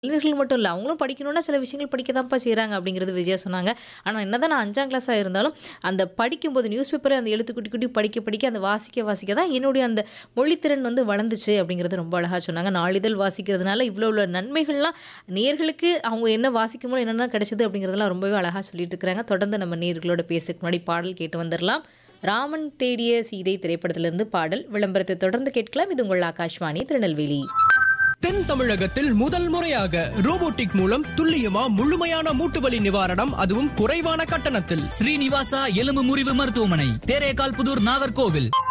இளைஞர்கள் மட்டும் இல்ல. அவங்களும் படிக்கணும்னா சில விஷயங்கள் படிக்க தான்ப்பா செய்றாங்க அப்படிங்கிறது விஜயா சொன்னாங்க. ஆனா என்னதான் நான் 5ஆம் கிளாஸா இருந்தாலும், அந்த படிக்கும்போது நியூஸ் பேப்பர அந்த எழுத்து கூட்டி கூட்டி படிக்க படிக்க அந்த வாசிக்க வாசிக்க தான் என்னுடைய அந்த மொழித்திறன் வந்து வளர்ந்துச்சு அப்படிங்கிறது ரொம்ப அழகா சொன்னாங்க. நாளிதழ் வாசிக்கிறதுனால இவ்வளோ இவ்வளோ நன்மைகள்லாம் நேயர்களுக்கு அவங்க என்ன வாசிக்கும்போது என்னென்ன கிடைச்சது அப்படிங்கிறதெல்லாம் ரொம்பவே அழகா சொல்லிட்டு இருக்கிறாங்க. தொடர்ந்து நம்ம நேயர்களோட பேசறதுக்கு முன்னாடி பாடல் கேட்டு வந்துரலாம். ராமன் தேடிய சீதை திரைப்படத்திலிருந்து பாடல். விளம்பரத்தை தொடர்ந்து கேட்கலாம். இது உங்கள் ஆகாஷ்வாணி திருநெல்வேலி. தென் தமிழகத்தில் முதல் முறையாக ரோபோட்டிக் மூலம் துல்லியமா முழுமையான மூட்டுவலி நிவாரணம் அதுவும் குறைவான கட்டணத்தில் ஸ்ரீனிவாசா எலும்பு முறிவு மருத்துவமனை தேரேகால் புதூர் நாகர்கோவில்